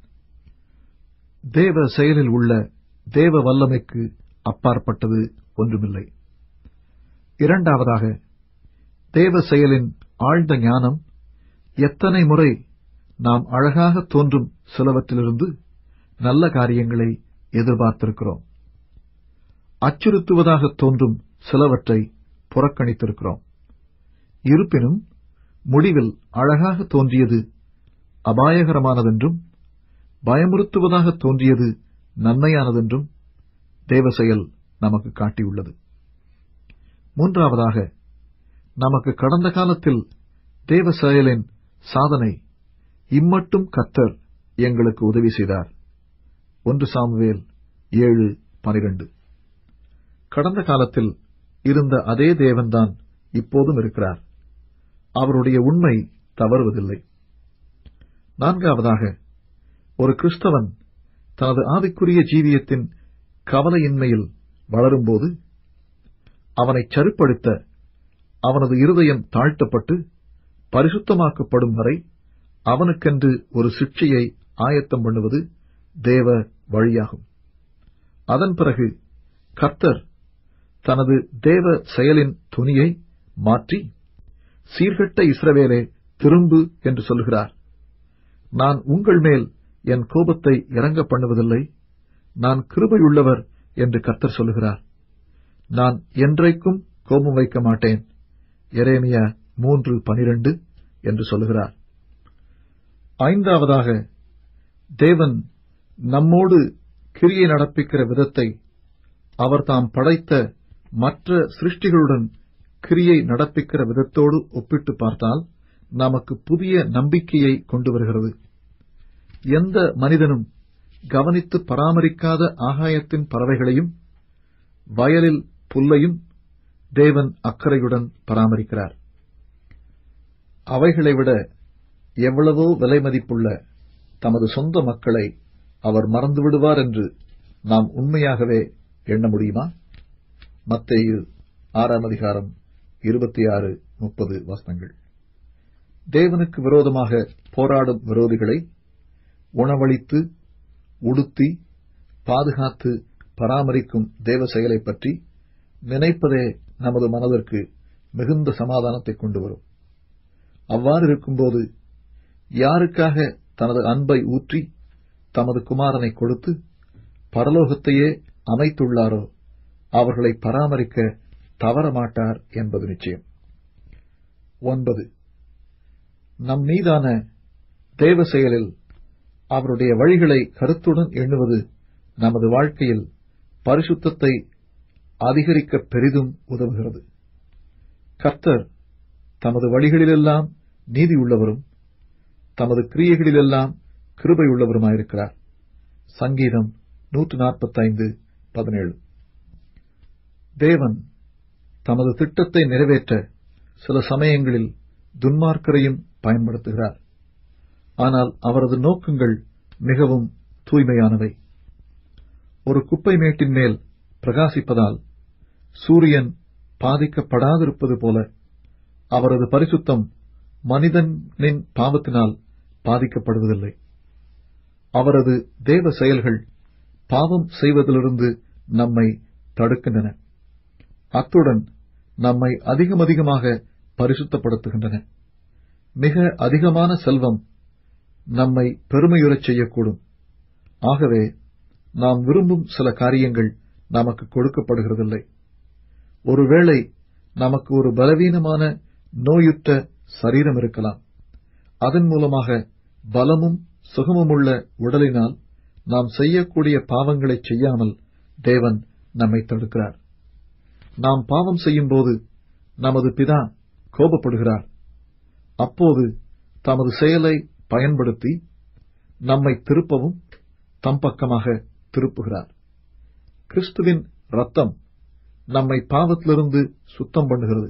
A: தேவ செயலில் உள்ள தேவ வல்லமைக்கு அப்பாற்பட்டது ஒன்றுமில்லை இரண்டாவதாக தேவ செயலின் ஆழ்ந்த ஞானம் எத்தனை முறை நாம் அழகாக தோன்றும் சிலவற்றிலிருந்து நல்ல காரியங்களை எதிர்பார்த்திருக்கிறோம் அச்சுறுத்துவதாக தோன்றும் சிலவற்றை புறக்கணித்திருக்கிறோம் இருப்பினும் முடிவில் அழகாக தோன்றியது அபாயகரமானதென்றும் பயமுறுத்துவதாக தோன்றியது நன்மையானதென்றும் தேவ செயல் நமக்கு காட்டியுள்ளது மூன்றாவதாக நமக்கு கடந்த காலத்தில் தேவ செயலின் சாதனை இம்மட்டும் கத்தர் எங்களுக்கு உதவி செய்தார் ஒன்று சாமுவேல் ஏழு பனிரெண்டு கடந்த காலத்தில் இருந்த அதே தேவன்தான் இப்போதும் இருக்கிறார் அவருடைய உண்மை தவறுவதில்லை நான்காவதாக ஒரு கிறிஸ்தவன் தனது ஆவிக்குரிய ஜீவியத்தின் கவலையின்மையில் வளரும்போது அவனை சரிப்படுத்த அவனது இருதயம் தாழ்த்தப்பட்டு பரிசுத்தமாக்கப்படும் வரை அவனுக்கென்று ஒரு சிக்ஷையை ஆயத்தம் பண்ணுவது தேவ வழியாகும் அதன் பிறகு கர்த்தர் தனது தேவ செயலின் துணியை மாற்றி சீர்கெட்ட இஸ்ரவேலே திரும்பு என்று சொல்கிறார் நான் உங்கள் மேல் என் கோபத்தை இறங்க பண்ணுவதில்லை நான் கிருபையுள்ளவர் என்று கர்த்தர் சொல்லுகிறார் நான் என்றைக்கும் கோபம் வைக்க மாட்டேன் எரேமியா மூன்று பனிரெண்டு என்று சொல்லுகிறார் ஐந்தாவதாக தேவன் நம்மோடு கிரியை நடப்பிக்கிற விதத்தை அவர் தாம் படைத்த மற்ற சிருஷ்டிகளுடன் கிரியை நடப்பிக்கிற விதத்தோடு ஒப்பிட்டு பார்த்தால் நமக்கு புதிய நம்பிக்கையை கொண்டு வருகிறது எந்த மனிதனும் கவனித்து பராமரிக்காத ஆகாயத்தின் பறவைகளையும் வயலில் புல்லையும் தேவன் அக்கறையுடன் பராமரிக்கிறார் அவைகளை விட எவ்வளவோ விலை மதிப்புள்ள தமது சொந்த மக்களை அவர் மறந்து விடுவார் என்று நாம் உண்மையாகவே எண்ண முடியுமா மத்தேயு ஆறாம் அதிகாரம் இருபத்தி ஆறு முப்பது வசனங்கள் தேவனுக்கு விரோதமாக போராடும் விரோதிகளை உணவளித்து உடுத்தி பாதுகாத்து பராமரிக்கும் தேவ செயலை பற்றி நினைப்பதே நமது மனதிற்கு மிகுந்த சமாதானத்தை கொண்டு வரும் அவ்வாறு இருக்கும்போது யாருக்காக தனது அன்பை ஊற்றி தமது குமாரனை கொடுத்து பரலோகத்தையே அமைத்துள்ளாரோ அவர்களை பராமரிக்க தவறமாட்டார் என்பது நிச்சயம் ஒன்பது நம் மீதான தேவ செயலில் அவருடைய வழிகளை கருத்துடன் எண்ணுவது நமது வாழ்க்கையில் பரிசுத்தத்தை அதிகரிக்க பெரிதும் உதவுகிறது கர்த்தர் தமது வழிகளிலெல்லாம் நீதி உள்ளவரும் தமது கிரியைகளிலெல்லாம் கிருபை உள்ளவருமாயிருக்கிறார் சங்கீதம் நூற்று நாற்பத்தைந்து பதினேழு தேவன் தமது திட்டத்தை நிறைவேற்ற சில சமயங்களில் துன்மார்க்கரையும் பயன்படுத்துகிறார் ஆனால் அவரது நோக்கங்கள் மிகவும் தூய்மையானவை ஒரு குப்பை மேட்டின் மேல் பிரகாசிப்பதால் சூரியன் பாதிக்கப்படாதிருப்பது போல அவரது பரிசுத்தம் மனிதனின் பாவத்தினால் பாதிக்கப்படுவதில்லை அவரது தேவ செயல்கள் பாவம் செய்வதிலிருந்து நம்மை தடுக்கின்றன அத்துடன் நம்மை அதிகமதிகமாக பரிசுத்தப்படுத்துகின்றன மிக அதிகமான செல்வம் நம்மை பெருமையுறச் செய்யக்கூடும் ஆகவே நாம் விரும்பும் சில காரியங்கள் நமக்கு கொடுக்கப்படுகிறதில்லை ஒருவேளை நமக்கு ஒரு பலவீனமான நோயுற்ற சரீரம் இருக்கலாம் அதன் மூலமாக பலமும் சுகமுமுள்ள உடலினால் நாம் செய்யக்கூடிய பாவங்களை செய்யாமல் தேவன் நம்மை தடுக்கிறார் நாம் பாவம் செய்யும்போது நமது பிதா கோபப்படுகிறார் அப்போது தமது செயலை பயன்படுத்தி நம்மை திருப்பவும் தம் பக்கமாக திருப்புகிறார் கிறிஸ்துவின் ரத்தம் நம்மை பாவத்திலிருந்து சுத்தம் பண்ணுகிறது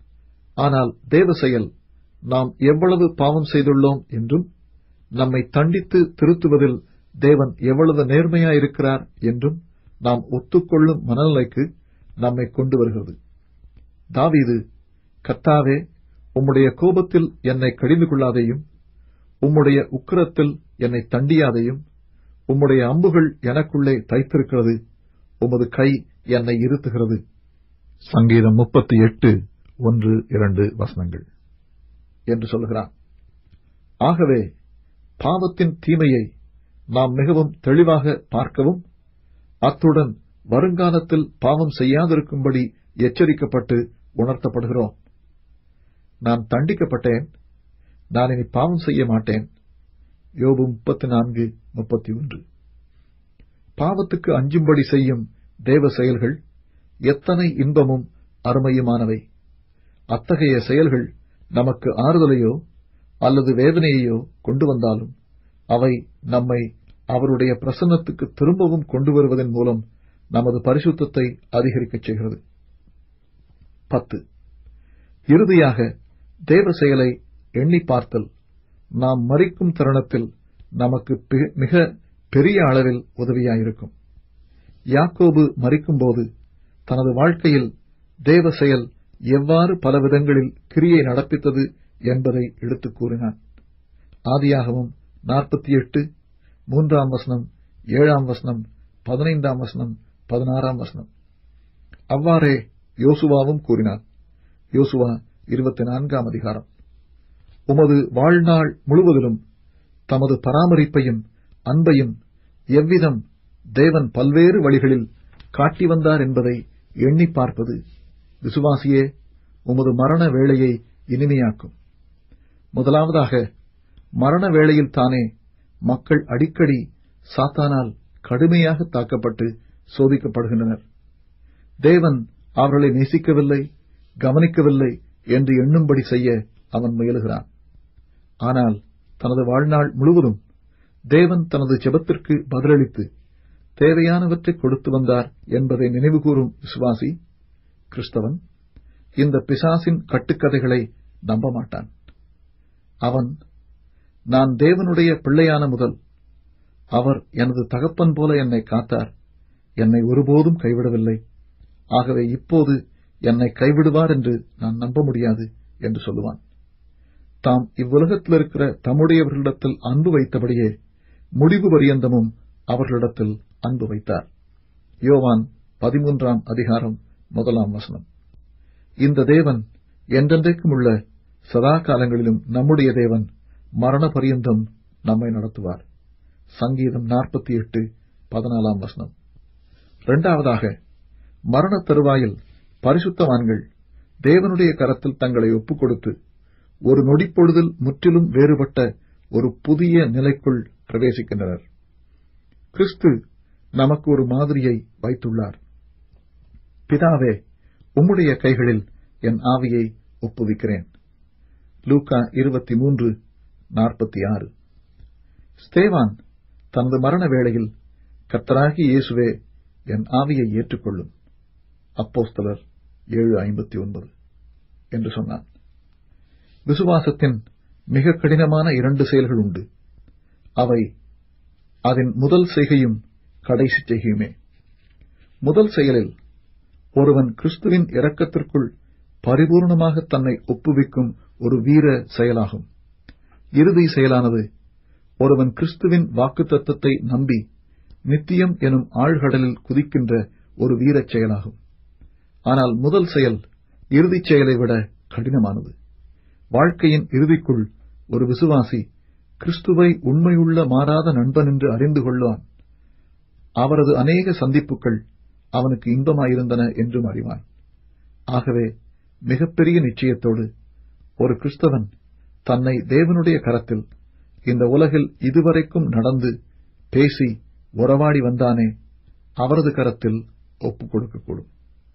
A: ஆனால் தேவ செயல் நாம் எவ்வளவு பாவம் செய்துள்ளோம் என்றும் நம்மை தண்டித்து திருத்துவதில் தேவன் எவ்வளவு நேர்மையாயிருக்கிறார் என்றும் நாம் ஒத்துக்கொள்ளும் மனநிலைக்கு நம்மை கொண்டு வருகிறது தாவீது கர்த்தாவே உம்முடைய கோபத்தில் என்னை கடிந்து கொள்ளாதேயும் உம்முடைய உக்கிரத்தில் என்னை தண்டியாதையும் உம்முடைய அம்புகள் எனக்குள்ளே தைத்திருக்கிறது உமது கை என்னை இருத்துகிறது சங்கீதம் முப்பத்தி எட்டு ஒன்று இரண்டு வசனங்கள் என்று சொல்கிறான் ஆகவே பாவத்தின் தீமையை நாம் மிகவும் தெளிவாக பார்க்கவும் அத்துடன் வருங்காலத்தில் பாவம் செய்யாதிருக்கும்படி எச்சரிக்கப்பட்டு உணர்த்தப்படுகிறோம் நான் தண்டிக்கப்பட்டேன் நான் இனி பாவம் செய்ய மாட்டேன் யோபு முப்பத்தி நான்கு முப்பத்தி ஒன்று பாவத்துக்கு அஞ்சும்படி செய்யும் தேவ செயல்கள் எத்தனை இன்பமும் அருமையுமானவை அத்தகைய செயல்கள் நமக்கு ஆறுதலையோ அல்லது வேதனையையோ கொண்டு வந்தாலும் அவை நம்மை அவருடைய பிரசன்னத்துக்கு திரும்பவும் கொண்டு வருவதன் மூலம் நமது பரிசுத்தத்தை அதிகரிக்கச் செய்கிறது பத்து இறுதியாக தேவ செயலை எண்ணி பார்த்தல் நாம் மறிக்கும் தருணத்தில் நமக்கு பெ- மிக பெரிய அளவில் உதவியாயிருக்கும் யாக்கோபு மறிக்கும்போது தனது வாழ்க்கையில் தேவ செயல் எவ்வாறு பல விதங்களில் கிரியை நடப்பித்தது என்பதை எடுத்துக் கூறினான் ஆதியாகமும் நாற்பத்தி எட்டு மூன்றாம் வசனம் ஏழாம் வசனம் பதினைந்தாம் வசனம் பதினாறாம் வசனம் அவ்வாறே யோசுவாவும் கூறினான் யோசுவா இருபத்தி நான்காம் அதிகாரம் உமது வாழ்நாள் முழுவதிலும் தமது பராமரிப்பையும் அன்பையும் எவ்விதம் தேவன் பல்வேறு வழிகளில் காட்டி வந்தார் என்பதை எண்ணிப் பார்ப்பது விசுவாசியே உமது மரண வேளையை இனிமையாக்கும் முதலாவதாக மரண வேளையில் தானே மக்கள் அடிக்கடி சாத்தானால் கடுமையாக தாக்கப்பட்டு சோதிக்கப்படுகின்றனர் தேவன் அவர்களை நேசிக்கவில்லை கவனிக்கவில்லை என்று எண்ணும்படி செய்ய அவன் முயலுகிறான் ஆனால் தனது வாழ்நாள் முழுவதும் தேவன் தனது ஜெபத்திற்கு பதிலளித்து தேவையானவற்றை கொடுத்து வந்தார் என்பதை நினைவுகூரும் விசுவாசி கிறிஸ்தவன் இந்த பிசாசின் கட்டுக்கதைகளை நம்ப மாட்டான் அவன் நான் தேவனுடைய பிள்ளையான முதல் அவர் எனது தகப்பன் போல என்னை காத்தார் என்னை ஒருபோதும் கைவிடவில்லை ஆகவே இப்போது என்னை கைவிடுவார் என்று நான் நம்ப முடியாது என்று சொல்லுவான் தாம் இவ்வுலகத்தில் இருக்கிற தம்முடையவர்களிடத்தில் அன்பு வைத்தபடியே முடிவு பரியந்தமும் அவர்களிடத்தில் அன்பு வைத்தார் யோவான் பதிமூன்றாம் அதிகாரம் முதலாம் வசனம் இந்த தேவன் என்றென்றைக்கும் உள்ள சதா காலங்களிலும் நம்முடைய தேவன் மரண பரியந்தம் நம்மை நடத்துவார் சங்கீதம் நாற்பத்தி எட்டு பதினாலாம் வசனம் இரண்டாவதாக மரண தருவாயில் பரிசுத்தவான்கள் தேவனுடைய கரத்தில் தங்களை ஒப்புக் கொடுத்து ஒரு நொடிப்பொழுதில் முற்றிலும் வேறுபட்ட ஒரு புதிய நிலைக்குள் பிரவேசிக்கின்றனர் கிறிஸ்து நமக்கு ஒரு மாதிரியை வைத்துள்ளார் பிதாவே உம்முடைய கைகளில் என் ஆவியை ஒப்புவிக்கிறேன் லூக்கா இருபத்தி மூன்று நாற்பத்தி ஆறு ஸ்தேவான் தனது மரண வேளையில் கர்த்தராகி இயேசுவே என் ஆவியை ஏற்றுக்கொள்ளும் அப்போஸ்தலர் ஏழு ஐம்பத்தி ஒன்பது என்று சொன்னான் விசுவாசத்தின் மிக கடினமான இரண்டு செயல்கள் உண்டு அவை அதன் முதல் செய்கையும் கடைசி செய்கையுமே முதல் செயலில் ஒருவன் கிறிஸ்துவின் இரக்கத்திற்குள் பரிபூர்ணமாக தன்னை ஒப்புவிக்கும் ஒரு வீர செயலாகும் இறுதி செயலானது ஒருவன் கிறிஸ்துவின் வாக்குத்தத்தத்தை நம்பி நித்தியம் எனும் ஆழ்கடலில் குதிக்கின்ற ஒரு வீரச் செயலாகும் ஆனால் முதல் செயல் இறுதிச் செயலை விட கடினமானது வாழ்க்கையின் இறுதிக்குள் ஒரு விசுவாசி கிறிஸ்துவை உண்மையுள்ள மாறாத நண்பன் என்று அறிந்து கொள்வான் அவரது அநேக சந்திப்புகள் அவனுக்கு இன்பமாயிருந்தன என்றும் அறிவான் ஆகவே மிகப்பெரிய நிச்சயத்தோடு ஒரு கிறிஸ்தவன் தன்னை தேவனுடைய கரத்தில் இந்த உலகில் இதுவரைக்கும் நடந்து பேசி உறவாடி வந்தானே அவரது கரத்தில் ஒப்புக் கொடுக்கக்கூடும்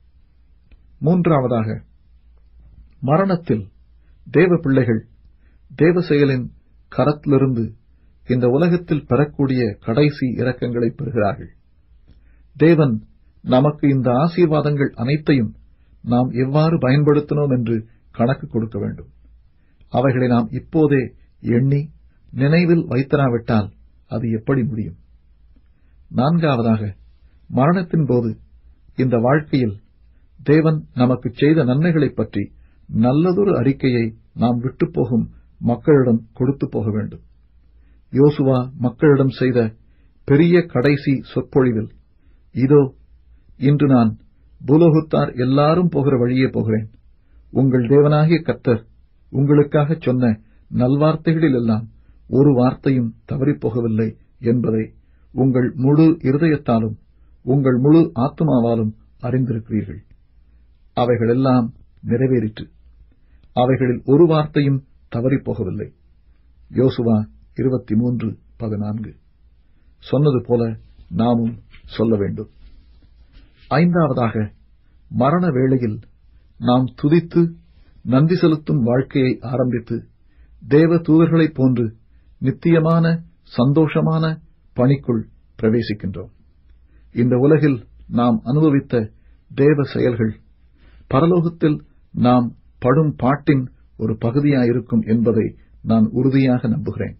A: மூன்றாவதாக மரணத்தில் தேவ பிள்ளைகள் தேவ செயலின் கரத்திலிருந்து இந்த உலகத்தில் பெறக்கூடிய கடைசி இரக்கங்களை பெறுகிறார்கள் தேவன் நமக்கு இந்த ஆசீர்வாதங்கள் அனைத்தையும் நாம் எவ்வாறு பயன்படுத்தினோம் என்று கணக்கு கொடுக்க வேண்டும் அவைகளை நாம் இப்போதே எண்ணி நினைவில் வைத்தராவிட்டால் அது எப்படி முடியும் நான்காவதாக மரணத்தின் போது இந்த வாழ்க்கையில் தேவன் நமக்கு செய்த நன்மைகளைப் பற்றி நல்லதொரு அறிக்கையை நாம் விட்டுப்போகும் மக்களிடம் கொடுத்து போக வேண்டும் யோசுவா மக்களிடம் செய்த பெரிய கடைசி சொற்பொழிவில் இதோ இன்று நான் பூலோகத்தார் எல்லாரும் போகிற வழியே போகிறேன் உங்கள் தேவனாகிய கர்த்தர் உங்களுக்காகச் சொன்ன நல்வார்த்தைகளில் எல்லாம் ஒரு வார்த்தையும் தவறிப் போகவில்லை என்பதை உங்கள் முழு இருதயத்தாலும் உங்கள் முழு ஆத்மாவாலும் அறிந்திருக்கிறீர்கள் அவைகளெல்லாம் நிறைவேறிற்று அவைகளில் ஒரு வார்த்தையும் தவறிப் போகவில்லை யோசுவா இருபத்தி மூன்று பதினான்கு சொன்னது போல நாமும் சொல்ல வேண்டும் ஐந்தாவதாக மரண வேளையில் நாம் துதித்து நன்றி செலுத்தும் வாழ்க்கையை ஆரம்பித்து தேவ தூதர்களைப் போன்று நித்தியமான சந்தோஷமான பணிக்குள் பிரவேசிக்கின்றோம் இந்த உலகில் நாம் அனுபவித்த தேவ செயல்கள் பரலோகத்தில் நாம் படும் பாட்டின் ஒரு பகுதியாயிருக்கும் என்பதை நான் உறுதியாக நம்புகிறேன்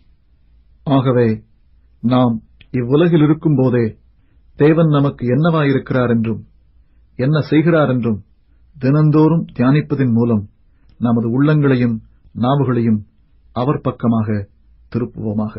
A: ஆகவே நாம் இவ்வுலகில் இருக்கும்போதே தேவன் நமக்கு என்னவாயிருக்கிறார் என்றும் என்ன செய்கிறார் என்றும் தினந்தோறும் தியானிப்பதின் மூலம் நமது உள்ளங்களையும் நாவுகளையும் அவர் பக்கமாக திருப்புவோமாக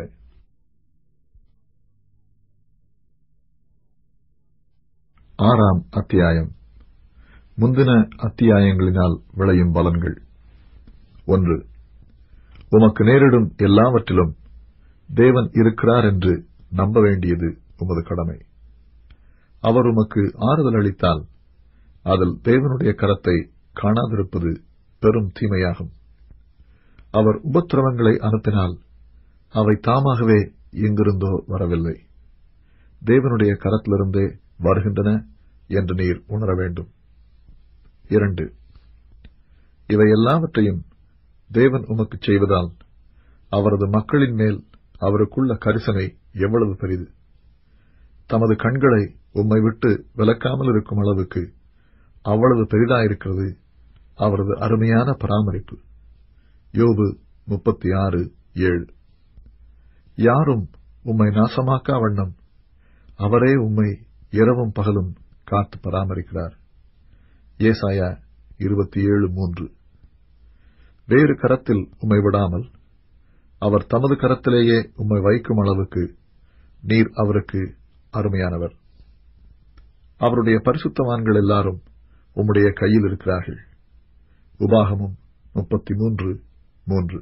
B: ஆறாம் அத்தியாயம் முந்தின அத்தியாயங்களினால் விளையும் பலன்கள் ஒன்று உமக்கு நேரிடும் எல்லாவற்றிலும் தேவன் இருக்கிறார் என்று நம்ப வேண்டியது உமது கடமை அவர் உமக்கு ஆறுதல் அளித்தால் அதில் தேவனுடைய கரத்தை காணாதிருப்பது பெரும் தீமையாகும் அவர் உபத்திரவங்களை அனுப்பினால் அவை தாமாகவே எங்கிருந்தோ வரவில்லை தேவனுடைய கரத்திலிருந்தே வருகின்றன என்று நீர் உணர வேண்டும் இரண்டு இவை எல்லாவற்றையும் தேவன் உமக்கு செய்வதால் அவரது மக்களின் மேல் அவருக்குள்ள கரிசனை எவ்வளவு பெரிது தமது கண்களை உம்மை விட்டு விலக்காமல் இருக்கும் அளவுக்கு அவ்வளவு பெரிதாயிருக்கிறது அவரது அருமையான பராமரிப்பு யோபு முப்பத்தி ஆறு ஏழு யாரும் உம்மை நாசமாக்கா வண்ணம் அவரே உம்மை இரவும் பகலும் காத்து பராமரிக்கிறார் ஏசாயா இருபத்தி ஏழு மூன்று வேறு கரத்தில் உம்மை விடாமல் அவர் தமது கரத்திலேயே உம்மை வைக்கும் அளவுக்கு நீர் அவருக்கு அருமையானவர் அவருடைய பரிசுத்தவான்கள் எல்லாரும் உம்முடைய கையில் இருக்கிறார்கள் உபாகமும் முப்பத்தி மூன்று மூன்று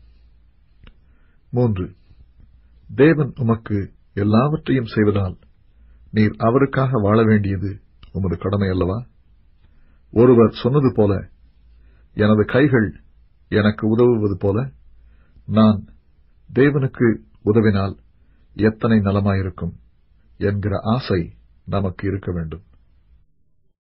B: மூன்று தேவன் உமக்கு எல்லாவற்றையும் செய்வதால் நீர் அவருக்காக வாழ வேண்டியது உமது கடமை அல்லவா ஒருவர் சொன்னது போல எனது கைகள் எனக்கு உதவுவது போல நான் தேவனுக்கு உதவினால் எத்தனை நலமாயிருக்கும் என்கிற ஆசை நமக்கு இருக்க வேண்டும்